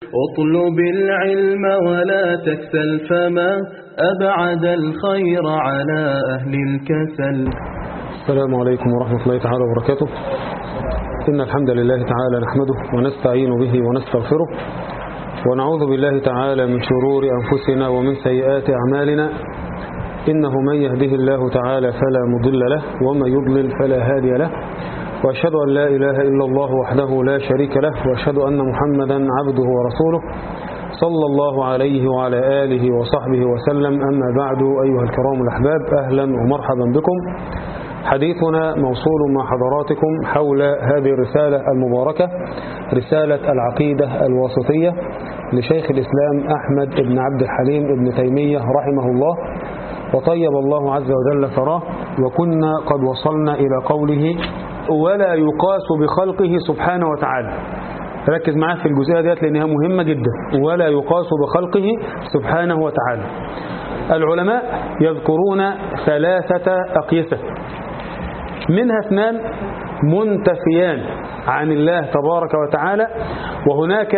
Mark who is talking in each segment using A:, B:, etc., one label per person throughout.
A: اطلب العلم ولا تكسل فما أبعد الخير على أهل الكسل
B: السلام عليكم ورحمة الله تعالى وبركاته إن الحمد لله تعالى نحمده ونستعين به ونستغفره ونعوذ بالله تعالى من شرور أنفسنا ومن سيئات أعمالنا إنه من يهده الله تعالى فلا مضل له ومن يضلل فلا هادي له وأشهد أن لا إله إلا الله وحده لا شريك له وأشهد أن محمدا عبده ورسوله صلى الله عليه وعلى آله وصحبه وسلم أما بعد أيها الكرام الأحباب أهلا ومرحبا بكم حديثنا موصول مع حضراتكم حول هذه الرسالة المباركة رسالة العقيدة الواسطية لشيخ الإسلام أحمد بن عبد الحليم بن تيمية رحمه الله وطيب الله عز وجل ثراه وكنا قد وصلنا إلى قوله ولا يقاس بخلقه سبحانه وتعالى ركز معاه في الجزئية ديت لأنها مهمة جدا ولا يقاس بخلقه سبحانه وتعالى العلماء يذكرون ثلاثة أقيسة منها اثنان منتفيان عن الله تبارك وتعالى وهناك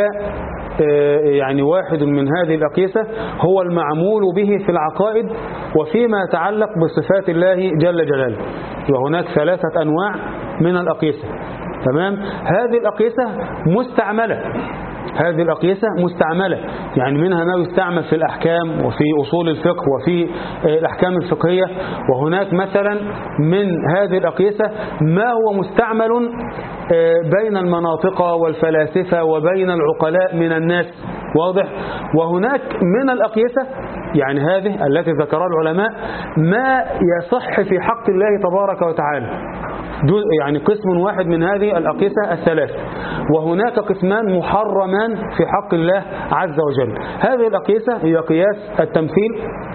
B: يعني واحد من هذه الأقيسة هو المعمول به في العقائد وفيما يتعلق بصفات الله جل جلاله وهناك ثلاثة أنواع من الأقيسة تمام هذه الأقيسة مستعملة هذه الأقيسة مستعملة يعني منها ما يستعمل في الأحكام وفي أصول الفقه وفي الأحكام الفقهية وهناك مثلا من هذه الأقيسة ما هو مستعمل بين المناطق والفلاسفة وبين العقلاء من الناس واضح وهناك من الأقيسة يعني هذه التي ذكرها العلماء ما يصح في حق الله تبارك وتعالى يعني قسم واحد من هذه الأقيسة الثلاث وهناك قسمان محرمان في حق الله عز وجل هذه الأقيسة هي قياس التمثيل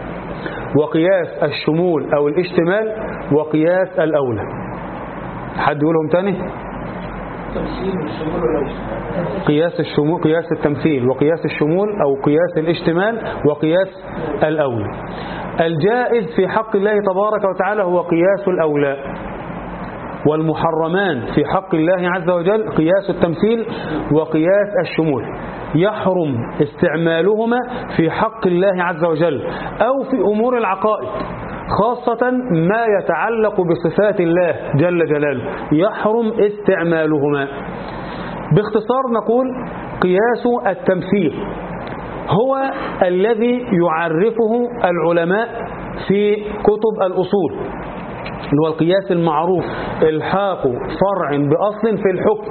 B: وقياس الشمول أو الاشتمال وقياس الأولى حد يقولهم تاني قياس الشمول قياس التمثيل وقياس الشمول أو قياس الاشتمال وقياس الأولى الجائز في حق الله تبارك وتعالى هو قياس الأولى والمحرمان في حق الله عز وجل قياس التمثيل وقياس الشمول يحرم استعمالهما في حق الله عز وجل أو في أمور العقائد خاصة ما يتعلق بصفات الله جل جلاله يحرم استعمالهما باختصار نقول قياس التمثيل هو الذي يعرفه العلماء في كتب الأصول اللي هو القياس المعروف الحاق فرع بأصل في الحكم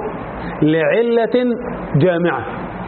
B: لعلة جامعة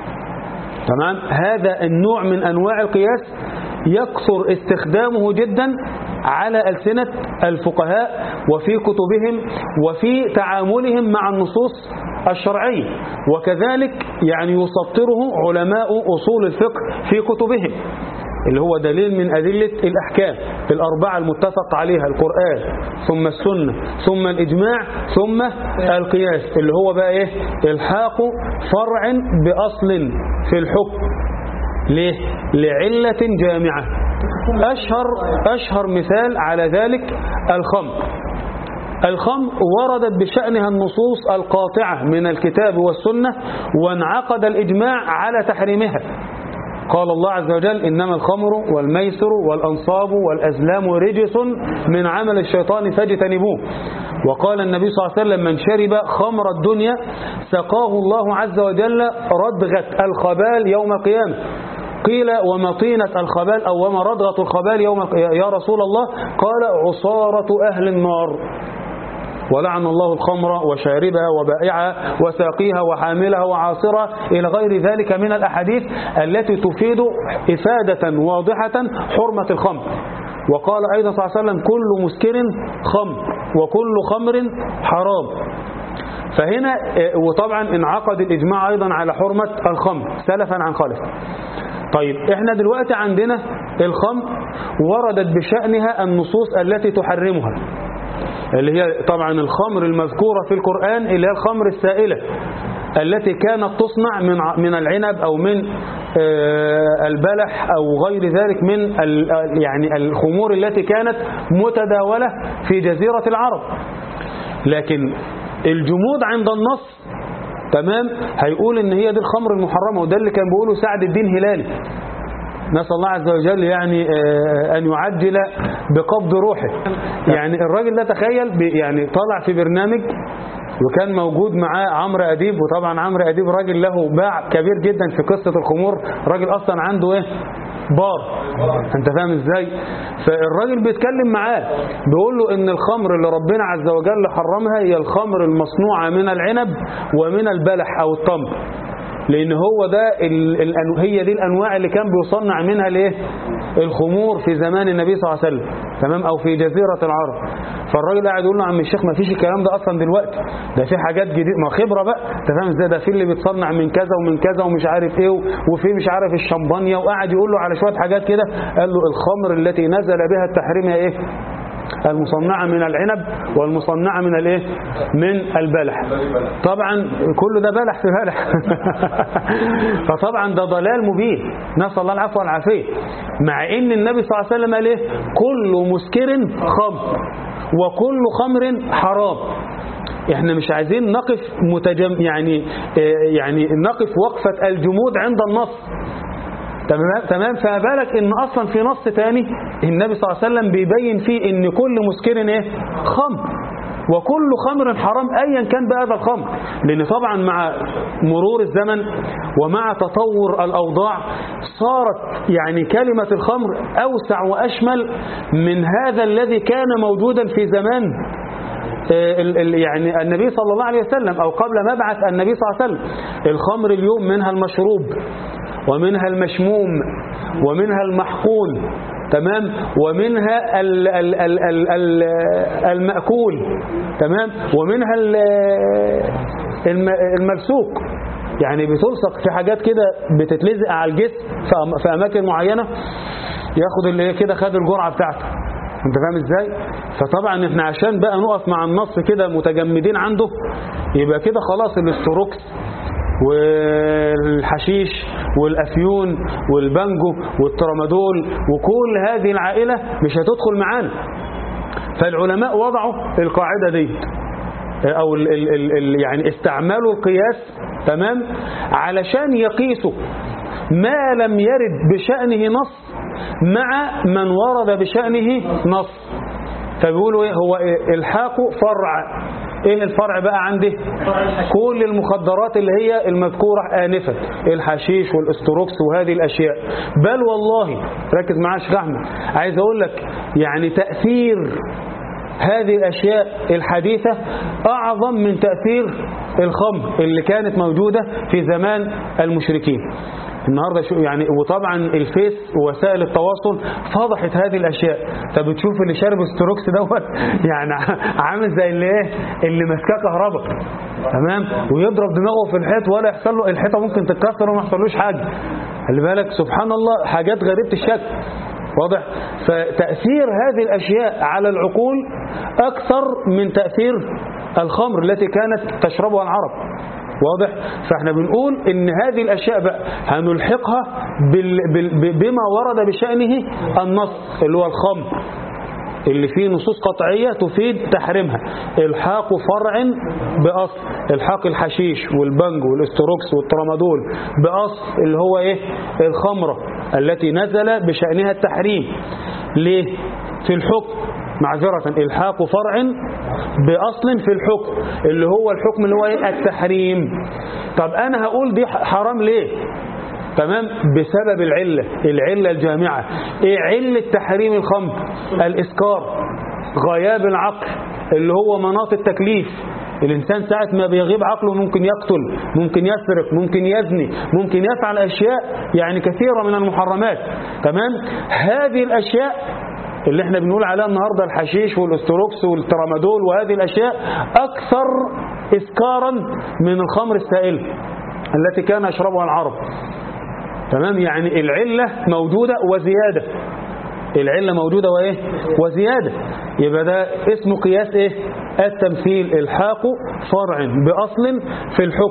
B: تمام هذا النوع من أنواع القياس يكثر استخدامه جدا على ألسنة الفقهاء وفي كتبهم وفي تعاملهم مع النصوص الشرعية وكذلك يعني يسطره علماء أصول الفقه في كتبهم اللي هو دليل من أدلة الأحكام الأربعة المتفق عليها القرآن ثم السنة ثم الإجماع ثم القياس اللي هو بقى إيه الحاق فرع بأصل في الحكم ليه لعلة جامعة أشهر, أشهر مثال على ذلك الخمر الخمر وردت بشأنها النصوص القاطعة من الكتاب والسنة وانعقد الإجماع على تحريمها قال الله عز وجل إنما الخمر والميسر والأنصاب والأزلام رجس من عمل الشيطان فاجتنبوه وقال النبي صلى الله عليه وسلم من شرب خمر الدنيا سقاه الله عز وجل ردغة الخبال يوم القيامة قيل ومطينة الخبال أو وما ردغة الخبال يوم يا رسول الله قال عصارة أهل النار ولعن الله الخمر وشاربها وبائعها وساقيها وحاملها وعاصرها إلى غير ذلك من الأحاديث التي تفيد إفادة واضحة حرمة الخمر وقال أيضا صلى الله عليه وسلم كل مسكر خمر وكل خمر حرام فهنا وطبعا انعقد الإجماع أيضا على حرمة الخمر سلفا عن خلف طيب احنا دلوقتي عندنا الخمر وردت بشأنها النصوص التي تحرمها اللي هي طبعا الخمر المذكورة في القرآن اللي هي الخمر السائلة التي كانت تصنع من من العنب أو من البلح أو غير ذلك من يعني الخمور التي كانت متداولة في جزيرة العرب لكن الجمود عند النص تمام هيقول ان هي دي الخمر المحرمة وده اللي كان بيقوله سعد الدين هلالي نسأل الله عز وجل يعني آه، أن يعجل بقبض روحه يعني الراجل ده تخيل بي- يعني طالع في برنامج وكان موجود معاه عمرو أديب وطبعا عمرو أديب راجل له باع كبير جدا في قصة الخمور راجل أصلا عنده إيه بار انت فاهم ازاي فالراجل بيتكلم معاه بيقول له ان الخمر اللي ربنا عز وجل حرمها هي الخمر المصنوعة من العنب ومن البلح او التمر لان هو ده ال- الأنو- هي دي الانواع اللي كان بيصنع منها الايه الخمور في زمان النبي صلى الله عليه وسلم تمام او في جزيره العرب فالراجل قاعد يقول له يا عم الشيخ ما فيش الكلام ده اصلا دلوقتي ده في حاجات جديده ما خبره بقى انت فاهم ازاي ده في اللي بيتصنع من كذا ومن كذا ومش عارف ايه وفي مش عارف الشمبانيا وقعد يقول له على شويه حاجات كده قال له الخمر التي نزل بها التحريم هي ايه المصنعة من العنب والمصنعة من الايه من البلح طبعا كل ده بلح في بلح فطبعا ده ضلال مبين نسأل الله العفو والعافية مع ان النبي صلى الله عليه وسلم قال ايه كل مسكر خمر وكل خمر حرام احنا مش عايزين نقف متجم يعني آه، يعني نقف وقفة الجمود عند النص تمام تمام فما بالك ان اصلا في نص تاني النبي صلى الله عليه وسلم بيبين فيه ان كل مسكر ايه خمر وكل خمر حرام ايا كان بقى هذا الخمر لان طبعا مع مرور الزمن ومع تطور الاوضاع صارت يعني كلمة الخمر اوسع واشمل من هذا الذي كان موجودا في زمان آه، ال- ال- يعني النبي صلى الله عليه وسلم أو قبل مبعث النبي صلى الله عليه وسلم الخمر اليوم منها المشروب ومنها المشموم ومنها المحقون تمام ومنها ال ال ال ال ال المأكول تمام ومنها ال- الم- الملسوق يعني بتلصق في حاجات كده بتتلزق على الجسم في أم- في أماكن معينة ياخد اللي هي كده خد الجرعة بتاعته انت فاهم ازاي فطبعا احنا عشان بقى نقف مع النص كده متجمدين عنده يبقى كده خلاص الاستروكس والحشيش والافيون والبانجو والترامادول وكل هذه العائلة مش هتدخل معانا فالعلماء وضعوا القاعدة دي او ال ال ال ال يعني استعملوا القياس تمام علشان يقيسوا ما لم يرد بشأنه نص مع من ورد بشأنه نص فبيقولوا ايه هو إيه الحاق فرع ايه الفرع بقى عنده كل المخدرات اللي هي المذكورة آنفا الحشيش والاستروكس وهذه الأشياء بل والله ركز معايا يا شيخ احمد عايز اقول لك يعني تأثير هذه الأشياء الحديثة أعظم من تأثير الخمر اللي كانت موجودة في زمان المشركين النهاردة شو يعني وطبعا الفيس ووسائل التواصل فضحت هذه الأشياء فبتشوف اللي شارب ستروكس دوت يعني عامل زي اللي ايه اللي ماسكاه كهرباء تمام ويضرب دماغه في الحيط ولا يحصل له الحيطة ممكن تتكسر وما يحصلوش حاجة خلي بالك سبحان الله حاجات غريبة الشكل واضح فتأثير هذه الأشياء على العقول أكثر من تأثير الخمر التي كانت تشربها العرب واضح فاحنا بنقول ان هذه الاشياء بقى هنلحقها بال بال بما ورد بشأنه النص اللي هو الخمر اللي فيه نصوص قطعية تفيد تحريمها الحاق فرع بأصل الحاق الحشيش والبنج والاستروكس والترامادول بأصل اللي هو ايه الخمرة التي نزل بشأنها التحريم ليه في الحكم معذرة الحاق فرع بأصل في الحكم اللي هو الحكم اللي هو ايه التحريم طب انا هقول دي حرام ليه تمام بسبب العلة العلة الجامعة ايه علة تحريم الخمر الاسكار غياب العقل اللي هو مناط التكليف الإنسان ساعة ما بيغيب عقله ممكن يقتل ممكن يسرق ممكن يزني ممكن يفعل أشياء يعني كثيرة من المحرمات تمام هذه الأشياء اللي احنا بنقول عليها النهاردة الحشيش والاستروكس والترامادول وهذه الأشياء أكثر إسكارا من الخمر السائل التي كان يشربها العرب تمام يعني العلة موجودة وزيادة العلة موجودة وإيه وزيادة يبقى ده اسمه قياس إيه التمثيل الحاق فرع بأصل في الحكم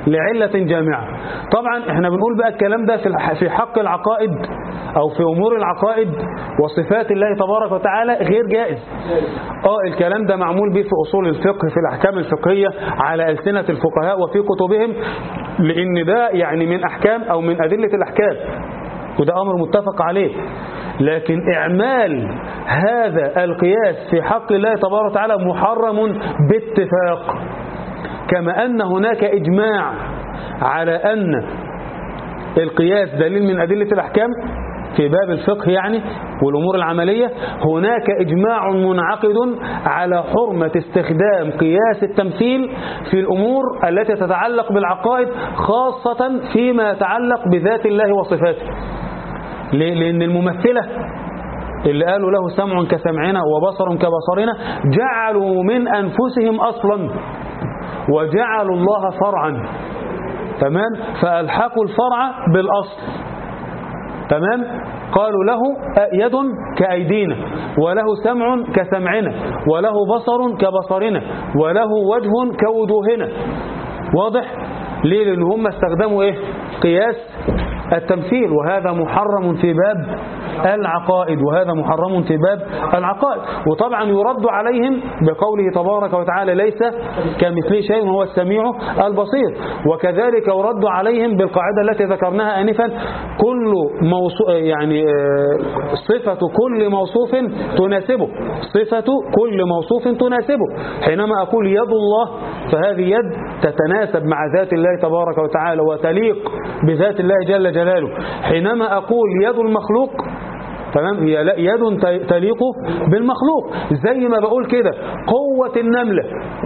B: لعلة جامعة طبعا احنا بنقول بقى الكلام ده في الح- في حق العقائد او في امور العقائد وصفات الله تبارك وتعالى غير جائز اه الكلام ده معمول به في اصول الفقه في الاحكام الفقهية على ألسنة الفقهاء وفي كتبهم لان ده يعني من احكام او من ادلة الاحكام وده امر متفق عليه لكن اعمال هذا القياس في حق الله تبارك وتعالى محرم باتفاق كما ان هناك اجماع على ان القياس دليل من أدلة الأحكام في باب الفقه يعني والأمور العملية هناك إجماع منعقد على حرمة استخدام قياس التمثيل في الأمور التي تتعلق بالعقائد خاصة فيما يتعلق بذات الله وصفاته ليه؟ لأن الممثلة اللي قالوا له سمع كسمعنا وبصر كبصرنا جعلوا من أنفسهم أصلا وجعلوا الله فرعا تمام فألحقوا الفرع بالأصل تمام قالوا له يد كأيدينا وله سمع كسمعنا وله بصر كبصرنا وله وجه كوجوهنا واضح ليه لأن هم استخدموا إيه قياس التمثيل وهذا محرم في باب العقائد وهذا محرم في باب العقائد وطبعا يرد عليهم بقوله تبارك وتعالى ليس كمثله شيء وهو السميع البصير وكذلك يرد عليهم بالقاعدة التي ذكرناها آنفا كل موصو يعني آه، صفة كل موصوف تناسبه صفة كل موصوف تناسبه حينما أقول يد الله فهذه يد تتناسب مع ذات الله تبارك وتعالى وتليق بذات الله جل جلاله حينما أقول يد المخلوق تمام هي لا- يد ت- تليق بالمخلوق زي ما بقول كده قوة النملة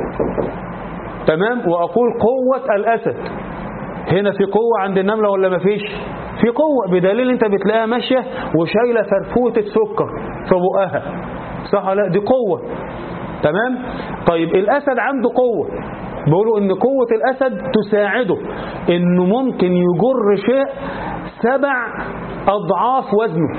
B: تمام وأقول قوة الأسد هنا في قوة عند النملة ولا ما فيش في قوة بدليل انت بتلاقيها ماشية وشايلة فرفوتة سكر في بقها صح ولا لا؟ دي قوة تمام طيب الأسد عنده قوة بيقولوا ان قوة الأسد تساعده انه ممكن يجر شيء سبع أضعاف وزنه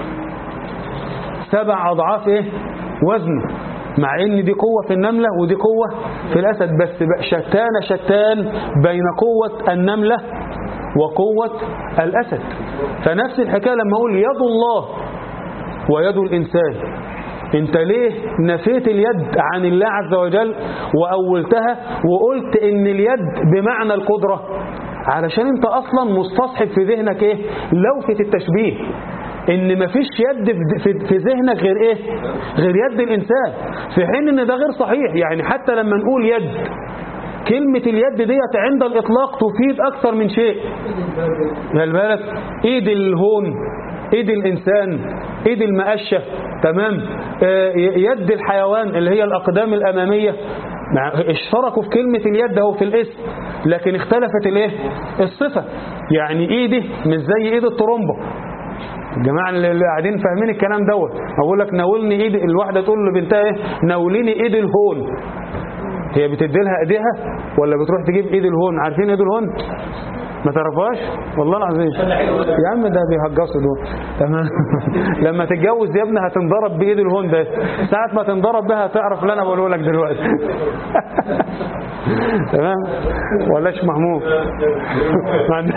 B: سبع أضعاف إيه وزنه مع ان دي قوة في النملة ودي قوة في الأسد بس بقى شتان شتان بين قوة النملة وقوة الأسد فنفس الحكاية لما أقول يد الله ويد الإنسان انت ليه نفيت اليد عن الله عز وجل وأولتها وقلت ان اليد بمعنى القدرة علشان انت اصلا مستصحب في ذهنك ايه لوفة التشبيه ان مفيش يد في- في- في ذهنك غير ايه غير يد الانسان في حين ان ده غير صحيح يعني حتى لما نقول يد كلمة اليد ديت عند الإطلاق تفيد أكثر من شيء خلي بالك إيد الهون إيد الإنسان إيد المقشة تمام آه، يد الحيوان اللي هي الأقدام الأمامية مع- اشتركوا في كلمة اليد أهو في الاسم لكن اختلفت الايه الصفة يعني إيدي مش زي إيد الطرمبة الجماعة اللي اللي قاعدين فاهمين الكلام دوت أقول لك ناولني إيد الواحدة تقول لبنتها إيه ناوليني إيد الهون هي بتدي لها ايديها ولا بتروح تجيب ايد الهون عارفين ايد الهون ما تعرفهاش والله العظيم يا عم ده بيهجصوا دول تمام لما تتجوز يا ابني هتنضرب بايد الهون ده ساعه ما تنضرب بها هتعرف اللي انا بقوله لك دلوقتي تمام ولاش محمود ما عند-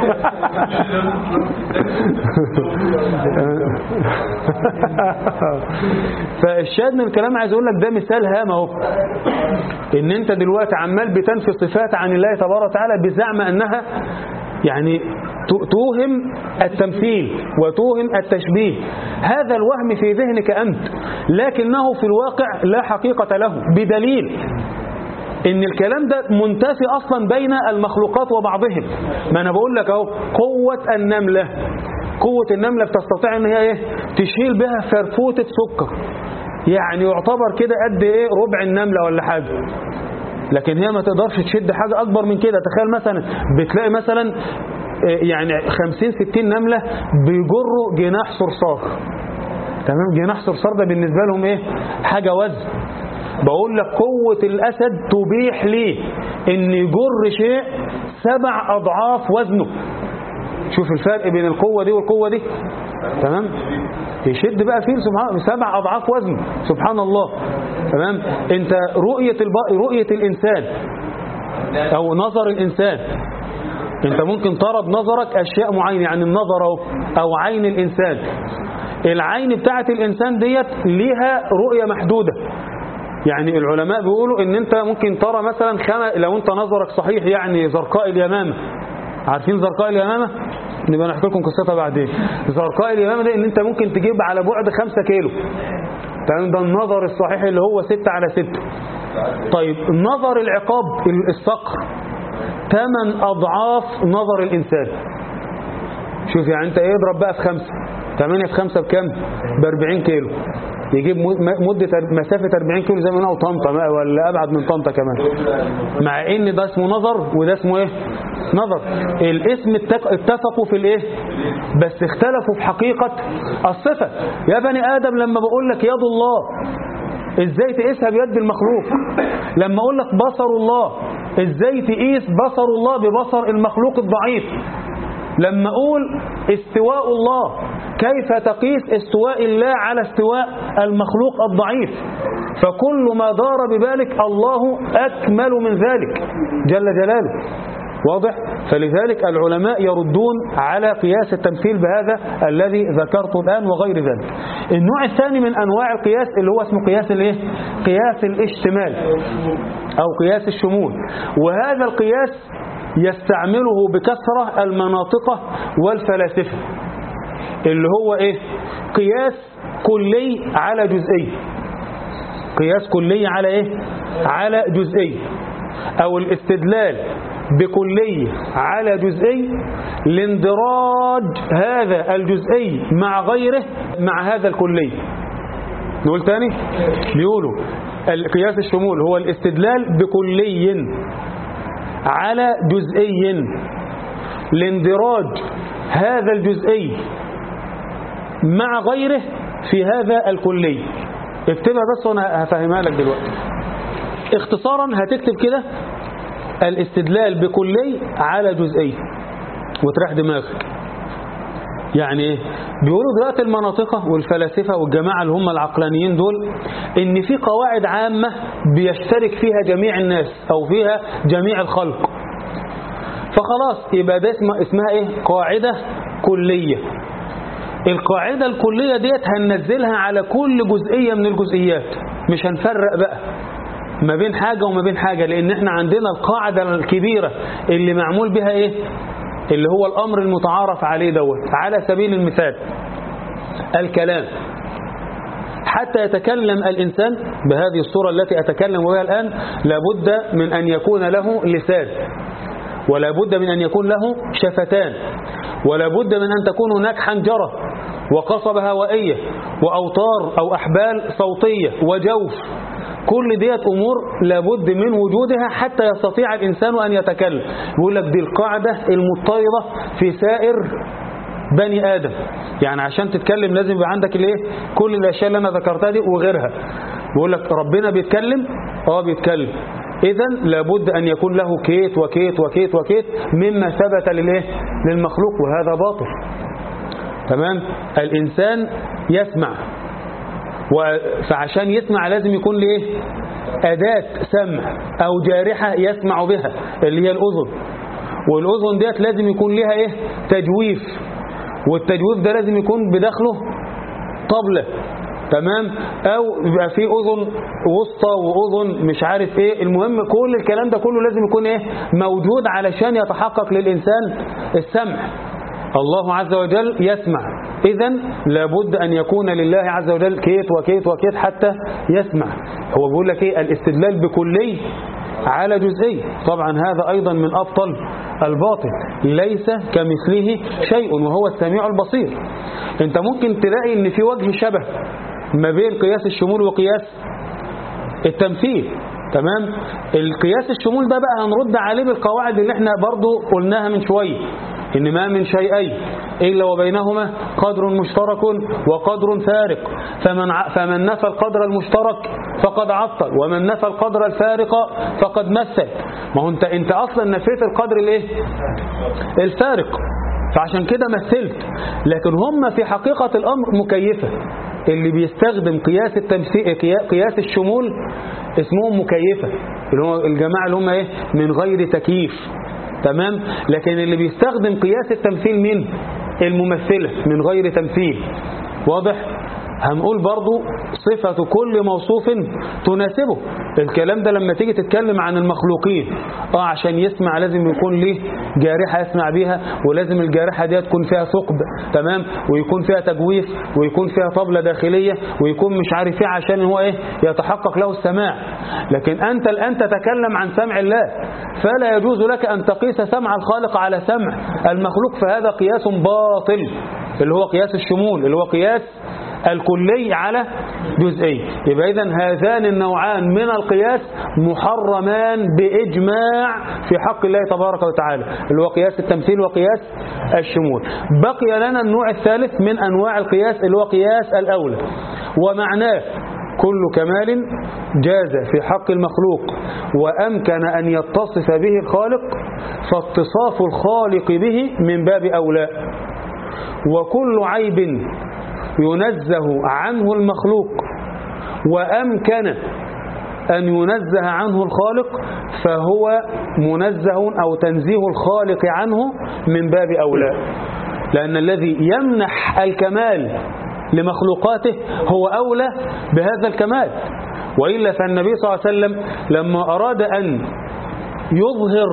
B: فالشاهد من الكلام عايز اقول لك ده مثال هام اهو ان انت دلوقتي عمال بتنفي صفات عن الله تبارك وتعالى بزعم انها يعني ت- توهم التمثيل وتوهم التشبيه هذا الوهم في ذهنك أنت لكنه في الواقع لا حقيقة له بدليل ان الكلام ده منتفي اصلا بين المخلوقات وبعضهم ما انا بقول لك اهو قوة النملة قوة النملة بتستطيع ان هي ايه تشيل بها فرفوتة سكر يعني يعتبر كده قد ايه ربع النملة ولا حاجة لكن هي ما تقدرش تشد حاجة اكبر من كده تخيل مثلا بتلاقي مثلا آه، يعني 50 60 نملة بيجروا جناح صرصار تمام جناح صرصار ده بالنسبة لهم ايه حاجة وزن بقول لك قوة الأسد تبيح ليه إن يجر شيء سبع أضعاف وزنه شوف الفرق بين القوة دي والقوة دي تمام يشد بقى فيه سبحان سبع أضعاف وزنه سبحان الله تمام أنت رؤية الب... رؤية الإنسان أو نظر الإنسان انت ممكن ترى بنظرك اشياء معينة يعني النظر أهو، او عين الانسان العين بتاعت الانسان ديت ليها رؤية محدودة يعني العلماء بيقولوا ان انت ممكن ترى مثلا خم... لو انت نظرك صحيح يعني زرقاء اليمامة عارفين زرقاء اليمامة نبقى نحكي لكم قصتها بعدين زرقاء اليمامة دي ان انت ممكن تجيب على بعد خمسة كيلو تمام ده النظر الصحيح اللي هو ستة على ستة طيب نظر العقاب الصقر ثمان أضعاف نظر الإنسان شوف يعني أنت اضرب بقى في خمسة 8 في 5 بكام؟ ب 40 كيلو يجيب م- مدة مسافة 40 كيلو زي ما نقول طنطا بقى ولا أبعد من طنطا كمان مع إن ده اسمه نظر وده اسمه إيه؟ نظر الاسم اتك- اتفقوا في الإيه؟ بس اختلفوا في حقيقة الصفة يا بني آدم لما بقول لك يد الله ازاي تقيسها بيد المخلوق لما اقول لك بصر الله ازاي تقيس بصر الله ببصر المخلوق الضعيف لما اقول استواء الله كيف تقيس استواء الله على استواء المخلوق الضعيف فكل ما دار ببالك الله اكمل من ذلك جل جلاله واضح فلذلك العلماء يردون على قياس التمثيل بهذا الذي ذكرته الآن وغير ذلك النوع الثاني من أنواع القياس اللي هو اسمه قياس الايه قياس الاشتمال أو قياس الشمول وهذا القياس يستعمله بكثرة المناطقة والفلاسفة اللي هو ايه قياس كلي على جزئي قياس كلي على ايه على جزئي او الاستدلال بكلي على جزئي لاندراج هذا الجزئي مع غيره مع هذا الكلي نقول تاني بيقولوا القياس الشمول هو الاستدلال بكلي على جزئي لاندراج هذا الجزئي مع غيره في هذا الكلي اكتبها بس وانا هفهمها لك دلوقتي اختصارا هتكتب كده الاستدلال بكلي على جزئي وتريح دماغك يعني ايه بيقولوا دلوقتي المناطقة والفلاسفة والجماعة اللي هم العقلانيين دول ان في قواعد عامة بيشترك فيها جميع الناس او فيها جميع الخلق فخلاص يبقى ده اسمها, اسمها ايه قاعدة كلية القاعدة الكلية ديت هننزلها على كل جزئية من الجزئيات مش هنفرق بقى ما بين حاجة وما بين حاجة لان احنا عندنا القاعدة الكبيرة اللي معمول بها ايه اللي هو الامر المتعارف عليه دوت على سبيل المثال الكلام حتى يتكلم الإنسان بهذه الصورة التي أتكلم بها الآن لابد من أن يكون له لسان ولا بد من أن يكون له شفتان ولا بد من أن تكون هناك حنجرة وقصبة هوائية وأوتار أو أحبال صوتية وجوف كل ديت أمور لابد من وجودها حتى يستطيع الإنسان أن يتكلم يقول لك دي القاعدة المضطردة في سائر بني آدم يعني عشان تتكلم لازم يبقى عندك الايه كل الأشياء اللي أنا ذكرتها دي وغيرها بيقول لك ربنا بيتكلم اه بيتكلم إذا لابد أن يكون له كيت وكيت وكيت وكيت مما ثبت للايه للمخلوق وهذا باطل تمام الإنسان يسمع و- فعشان يسمع لازم يكون ليه أداة سمع أو جارحة يسمع بها اللي هي الأذن والأذن ديت لازم يكون لها إيه تجويف والتجويف ده لازم يكون بداخله طبلة تمام أو يبقى فيه أذن وسطى وأذن مش عارف إيه المهم كل الكلام ده كله لازم يكون إيه موجود علشان يتحقق للإنسان السمع الله عز وجل يسمع إذا لابد أن يكون لله عز وجل كيت وكيت وكيت حتى يسمع هو بيقول لك إيه الاستدلال بكلي على جزئي طبعا هذا أيضا من أبطل الباطل ليس كمثله شيء وهو السميع البصير انت ممكن تلاقي ان في وجه شبه ما بين قياس الشمول وقياس التمثيل تمام القياس الشمول ده بقى هنرد عليه بالقواعد اللي احنا برضو قلناها من شوية إن ما من شيئين إلا وبينهما قدر مشترك وقدر فارق فمن, ع- فمن نفى القدر المشترك فقد عطل ومن نفى القدر الفارق فقد مثل ما هو انت, انت أصلا نفيت القدر الايه الفارق فعشان كده مثلت لكن هم في حقيقة الأمر مكيفة اللي بيستخدم قياس التمثيل قياس الشمول اسمهم مكيفة اللي هو الجماعة اللي هم ايه من غير تكييف تمام لكن اللي بيستخدم قياس التمثيل مين الممثلة من غير تمثيل واضح هنقول برضو صفة كل موصوف تناسبه الكلام ده لما تيجي تتكلم عن المخلوقين اه عشان يسمع لازم يكون ليه جارحة يسمع بيها ولازم الجارحة دي تكون فيها ثقب تمام ويكون فيها تجويف ويكون فيها طبلة داخلية ويكون مش عارف ايه عشان هو ايه يتحقق له السماع لكن انت الان تتكلم عن سمع الله فلا يجوز لك ان تقيس سمع الخالق على سمع المخلوق فهذا قياس باطل اللي هو قياس الشمول اللي هو قياس الكلي على جزئي يبقى إذن هذان النوعان من القياس محرمان بإجماع في حق الله تبارك وتعالى اللي هو قياس التمثيل وقياس الشمول بقي لنا النوع الثالث من أنواع القياس اللي هو قياس الأولى ومعناه كل كمال جاز في حق المخلوق وأمكن أن يتصف به الخالق فاتصاف الخالق به من باب أولى وكل عيب ينزه عنه المخلوق وأمكن أن ينزه عنه الخالق فهو منزه أو تنزيه الخالق عنه من باب أولى لأن الذي يمنح الكمال لمخلوقاته هو أولى بهذا الكمال وإلا فالنبي صلى الله عليه وسلم لما أراد أن يظهر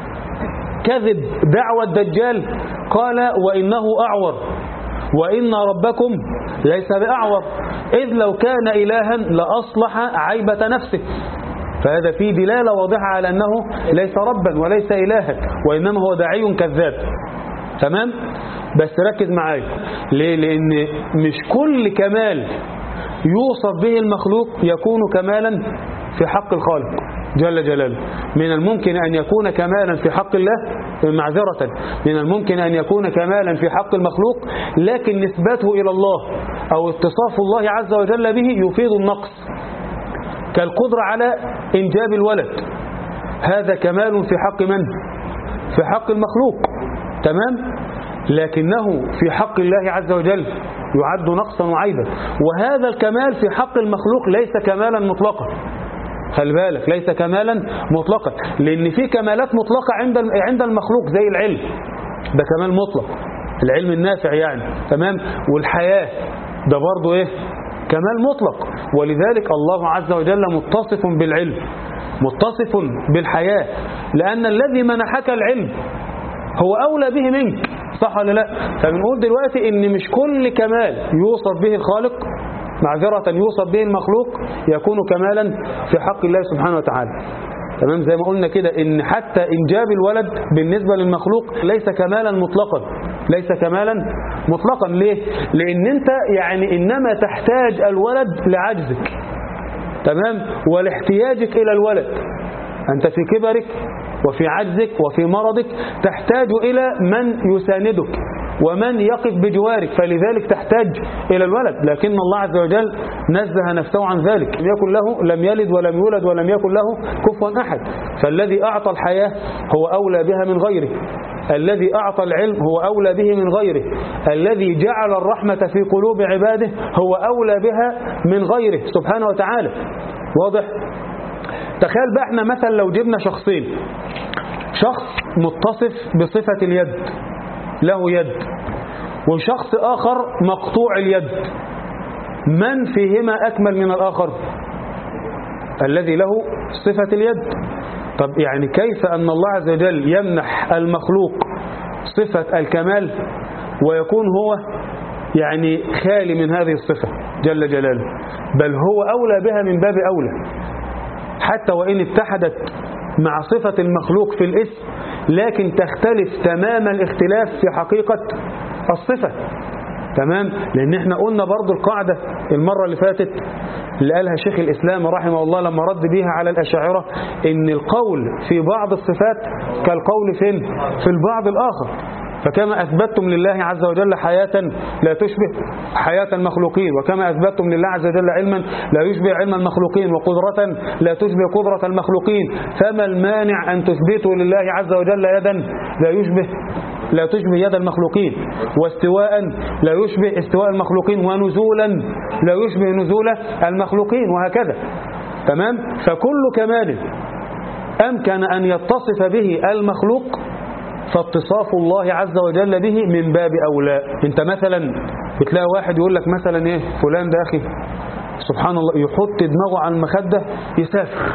B: كذب دعوة الدجال قال وإنه أعور وإن ربكم ليس بأعور إذ لو كان إلها لأصلح عيبة نفسه فهذا فيه دلالة واضحة على أنه ليس ربا وليس إلها وإنما هو داعي كذاب تمام بس ركز معايا ليه لأن مش كل كمال يوصف به المخلوق يكون كمالا في حق الخالق جل جلاله من الممكن أن يكون كمالا في حق الله معذرة من الممكن أن يكون كمالا في حق المخلوق لكن نسبته إلى الله أو اتصاف الله عز وجل به يفيد النقص كالقدرة على إنجاب الولد هذا كمال في حق من؟ في حق المخلوق تمام؟ لكنه في حق الله عز وجل يعد نقصا وعيبا وهذا الكمال في حق المخلوق ليس كمالا مطلقا خلي بالك ليس كمالا مطلقا لأن في كمالات مطلقة عند عند المخلوق زي العلم ده كمال مطلق العلم النافع يعني تمام والحياة ده برضه ايه كمال مطلق ولذلك الله عز وجل متصف بالعلم متصف بالحياة لأن الذي منحك العلم هو أولى به منك صح ولا لا فبنقول دلوقتي ان مش كل كمال يوصف به الخالق معذرة يوصف به المخلوق يكون كمالا في حق الله سبحانه وتعالى تمام زي ما قلنا كده ان حتى انجاب الولد بالنسبة للمخلوق ليس كمالا مطلقا ليس كمالا مطلقا ليه لان انت يعني انما تحتاج الولد لعجزك تمام ولاحتياجك الى الولد انت في كبرك وفي عجزك وفي مرضك تحتاج الى من يساندك ومن يقف بجوارك فلذلك تحتاج إلى الولد لكن الله عز وجل نزه نفسه عن ذلك لم يكن له لم يلد ولم يولد ولم يكن له كفوا أحد فالذي أعطى الحياة هو أولى بها من غيره الذي أعطى العلم هو أولى به من غيره الذي جعل الرحمة في قلوب عباده هو أولى بها من غيره سبحانه وتعالى واضح تخيل بقى احنا مثلا لو جبنا شخصين شخص متصف بصفة اليد له يد وشخص آخر مقطوع اليد من فيهما أكمل من الآخر الذي له صفة اليد طب يعني كيف أن الله عز وجل يمنح المخلوق صفة الكمال ويكون هو يعني خالي من هذه الصفة جل جلاله بل هو أولى بها من باب أولى حتى وإن اتحدت مع صفة المخلوق في الاسم لكن تختلف تمام الاختلاف في حقيقة الصفة تمام لأن احنا قلنا برضو القاعدة المرة اللي فاتت اللي قالها شيخ الإسلام رحمه الله لما رد بيها على الأشاعرة إن القول في بعض الصفات كالقول فين في البعض الآخر فكما أثبتتم لله عز وجل حياة لا تشبه حياة المخلوقين وكما أثبتتم لله عز وجل علما لا يشبه علم المخلوقين وقدرة لا تشبه قدرة المخلوقين فما المانع أن تثبتوا لله عز وجل يدا لا يشبه لا تشبه يد المخلوقين واستواء لا يشبه استواء المخلوقين ونزولا لا يشبه نزول المخلوقين وهكذا تمام فكل كمال أمكن أن يتصف به المخلوق فاتصاف الله عز وجل به من باب أولى انت مثلا بتلاقي واحد يقول لك مثلا ايه فلان ده أخي سبحان الله يحط دماغه على المخدة يسافر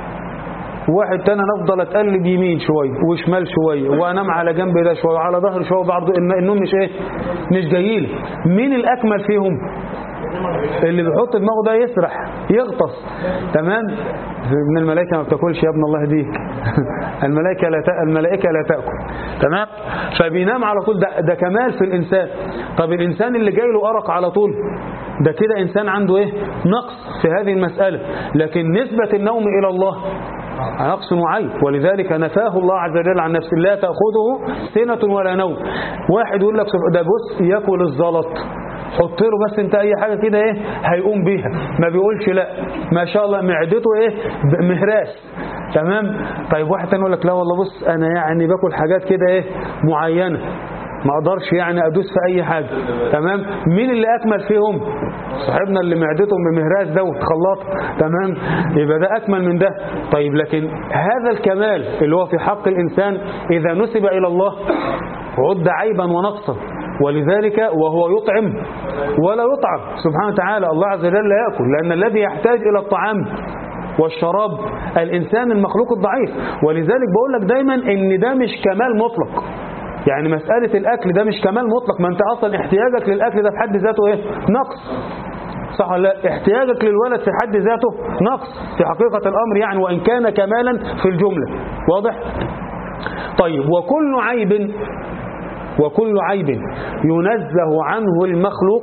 B: واحد تاني انا افضل اتقلب يمين شويه وشمال شويه وانام على جنب ده شويه وعلى ظهر شويه برضه النوم مش ايه مش جاي لي مين الاكمل فيهم اللي بيحط دماغه ده يسرح يغطس تمام من الملائكه ما بتاكلش يا ابن الله يهديك الملائكه لا تأ... الملائكه لا تاكل تمام فبينام على طول ده, ده كمال في الانسان طب الانسان اللي جاي له ارق على طول ده كده انسان عنده ايه نقص في هذه المساله لكن نسبه النوم الى الله نقص وعيب ولذلك نفاه الله عز وجل عن نفسه لا تأخذه سنة ولا نوم واحد يقول لك ده بص ياكل الزلط حط له بس انت اي حاجة كده ايه هيقوم بيها ما بيقولش لا ما شاء الله معدته ايه مهراس تمام طيب واحد تاني يقول لك لا والله بص انا يعني باكل حاجات كده ايه معينة ما اقدرش يعني ادوس في اي حاجة تمام مين اللي اكمل فيهم صاحبنا اللي معدته مهراس ده وخلاط تمام يبقى ده اكمل من ده طيب لكن هذا الكمال اللي هو في حق الانسان اذا نسب الى الله عد عيبا ونقصا ولذلك وهو يطعم ولا يطعم سبحانه وتعالى الله عز وجل لا يأكل لأن الذي يحتاج إلى الطعام والشراب الإنسان المخلوق الضعيف ولذلك بقول لك دايما إن ده مش كمال مطلق يعني مسألة الأكل ده مش كمال مطلق ما أنت أصلا احتياجك للأكل ده في حد ذاته إيه؟ نقص صح ولا لا احتياجك للولد في حد ذاته نقص في حقيقة الأمر يعني وإن كان كمالا في الجملة واضح؟ طيب وكل عيب وكل عيب ينزه عنه المخلوق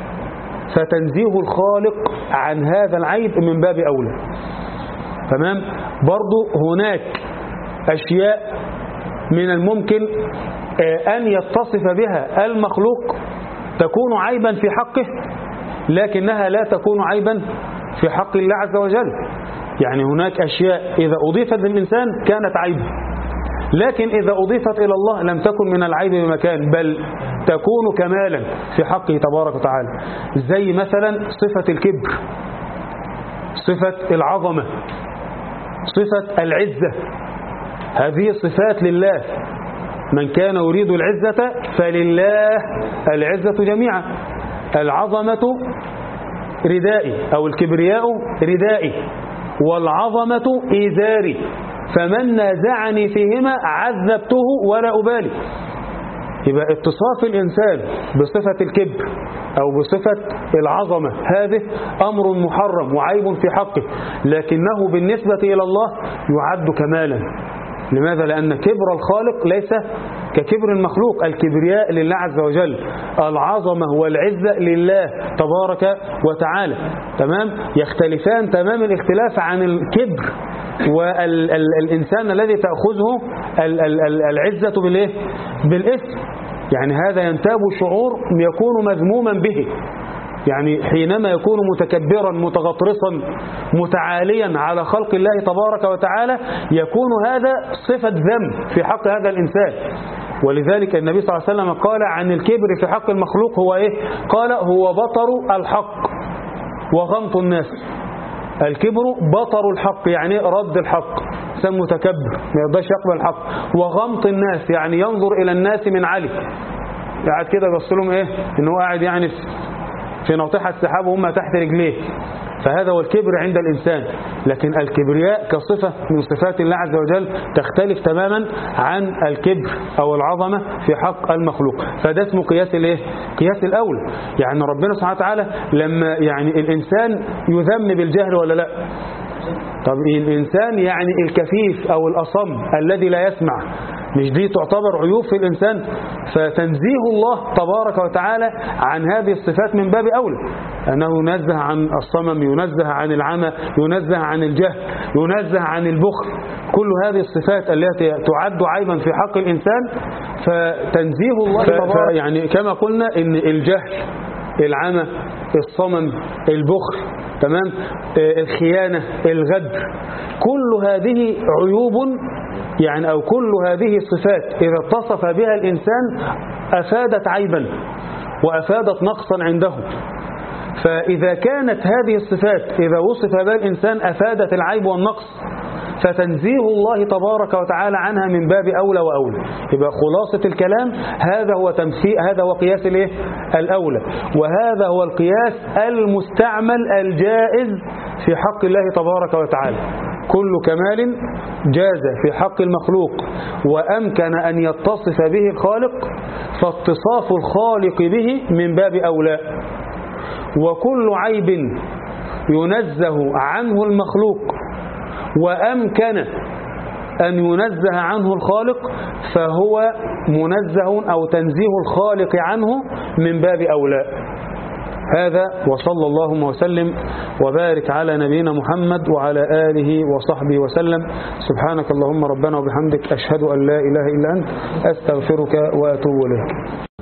B: فتنزيه الخالق عن هذا العيب من باب أولى تمام برضو هناك أشياء من الممكن أن يتصف بها المخلوق تكون عيبا في حقه لكنها لا تكون عيبا في حق الله عز وجل يعني هناك أشياء إذا أضيفت للإنسان كانت عيبا لكن إذا أضيفت إلى الله لم تكن من العيب بمكان بل تكون كمالا في حقه تبارك وتعالى زي مثلا صفة الكبر صفة العظمة صفة العزة هذه صفات لله من كان يريد العزة فلله العزة جميعا العظمة ردائي أو الكبرياء ردائي والعظمة إزاري فمن نازعني فيهما عذبته ولا أبالي يبقى اتصاف الإنسان بصفة الكبر أو بصفة العظمة هذه أمر محرم وعيب في حقه لكنه بالنسبة إلى الله يعد كمالا لماذا؟ لأن كبر الخالق ليس ككبر المخلوق الكبرياء لله عز وجل العظمة والعزة لله تبارك وتعالى تمام يختلفان تمام الاختلاف عن الكبر والإنسان الذي تأخذه العزة بالإيه؟ بالإثم يعني هذا ينتاب شعور يكون مذموما به يعني حينما يكون متكبرا متغطرسا متعاليا على خلق الله تبارك وتعالى يكون هذا صفة ذم في حق هذا الإنسان ولذلك النبي صلى الله عليه وسلم قال عن الكبر في حق المخلوق هو إيه قال هو بطر الحق وغمط الناس الكبر بطر الحق يعني رد الحق سم متكبر ما يرضاش يقبل الحق وغمط الناس يعني ينظر إلى الناس من علي قاعد كده بص لهم ايه ان هو قاعد يعني في ناطحة السحاب وهم تحت رجليه فهذا هو الكبر عند الإنسان لكن الكبرياء كصفة من صفات الله عز وجل تختلف تماما عن الكبر أو العظمة في حق المخلوق فده اسمه قياس الايه قياس الأول يعني ربنا سبحانه وتعالى لما يعني الإنسان يذم بالجهل ولا لا طب الإنسان يعني الكفيف أو الأصم الذي لا يسمع مش دي تعتبر عيوب في الإنسان فتنزيه الله تبارك وتعالى عن هذه الصفات من باب أولى أنه ينزه عن الصمم ينزه عن العمى ينزه عن الجهل ينزه عن البخل كل هذه الصفات التي تعد عيبا في حق الإنسان فتنزيه الله تبارك يعني كما قلنا إن الجهل العمى الصمم البخل تمام الخيانة الغدر كل هذه عيوب يعني أو كل هذه الصفات إذا اتصف بها الإنسان أفادت عيبا وأفادت نقصا عنده فإذا كانت هذه الصفات إذا وصف بها الإنسان أفادت العيب والنقص فتنزيه الله تبارك وتعالى عنها من باب أولى وأولى يبقى خلاصة الكلام هذا هو تمثيل هذا هو قياس الايه الأولى وهذا هو القياس المستعمل الجائز في حق الله تبارك وتعالى كل كمال جاز في حق المخلوق وأمكن أن يتصف به الخالق فاتصاف الخالق به من باب أولى وكل عيب ينزه عنه المخلوق وأمكن أن ينزه عنه الخالق فهو منزه أو تنزيه الخالق عنه من باب أولى هذا وصلى اللهم وسلم وبارك على نبينا محمد وعلى آله وصحبه وسلم سبحانك اللهم ربنا وبحمدك أشهد أن لا إله إلا أنت أستغفرك وأتوب إليك